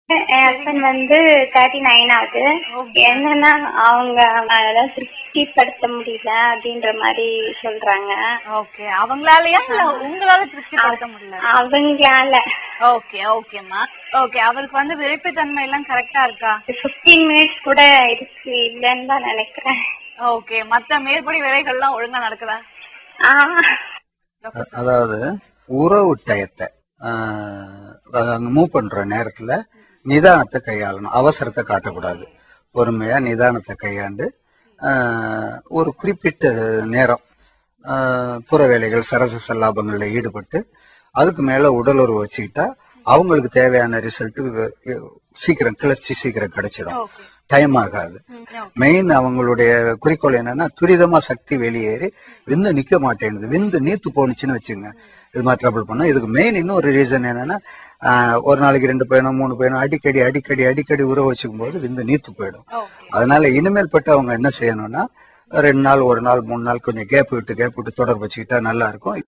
என் husband வந்து thirty nine ஆகுது என்னன்னா அவங்க அதான் திருப்திப்படுத்த முடியல அப்படின்ற மாதிரி சொல்றாங்க ஓகே அவங்களாலயா இல்ல உங்களால திருப்திப்படுத்த முடியல அவங்களால ஓகே ஓகேம்மா ஓகே அவருக்கு வந்து விரைப்புத்தன்மை எல்லாம் கரெக்டா இருக்கா பிப்டீன் மினிட்ஸ் கூட இருக்கு இல்லைன்னு தான் நினைக்கிறேன் ஓகே மத்த மேற்படி வேலைகள்லாம் ஒழுங்கா நடக்குதா ஆ டாக்டர் அதாவது உறவு டயத்தை ஆஹ், அதாவது அங்க மூவ் பண்ற நேரத்துல நிதானத்தை கையாளணும் அவசரத்தை காட்டக்கூடாது பொறுமையா நிதானத்தை கையாண்டு ஆஹ், ஒரு குறிப்பிட்ட நேரம் ஆஹ், புற வேலைகள் சரச சல்லாபங்கள்ல ஈடுபட்டு அதுக்கு மேல உடலுறவு வச்சுக்கிட்டா அவங்களுக்கு தேவையான ரிசல்ட் சீக்கிரம் கிளர்ச்சி சீக்கிரம் கிடைச்சிடும் ஓகே டைம் ஆகாது மெயின் அவங்களுடைய குறிக்கோள் என்னன்னா துரிதமா சக்தி வெளியேறி விந்து நிக்க மாட்டேங்குது விந்து நீத்து போனுச்சுன்னு வச்சுங்க இது மாதிரி ட்ரபிள் பண்ணும் இதுக்கு மெயின் இன்னொரு ரீசன் என்னன்னா ஆஹ், ஒரு நாளைக்கு ரெண்டு பையனும் மூணு பையனும் அடிக்கடி அடிக்கடி அடிக்கடி உறவு வச்சுக்கும் போது விந்து நீத்து போயிடும் ஓகே அதனால இனிமேல் பட்டு அவங்க என்ன செய்யணும்னா ரெண்டு நாள் ஒரு நாள் மூணு நாள் கொஞ்சம் கேப் விட்டு கேப் விட்டு தொடர்பு வச்சுக்கிட்டா நல்லா இருக்கும்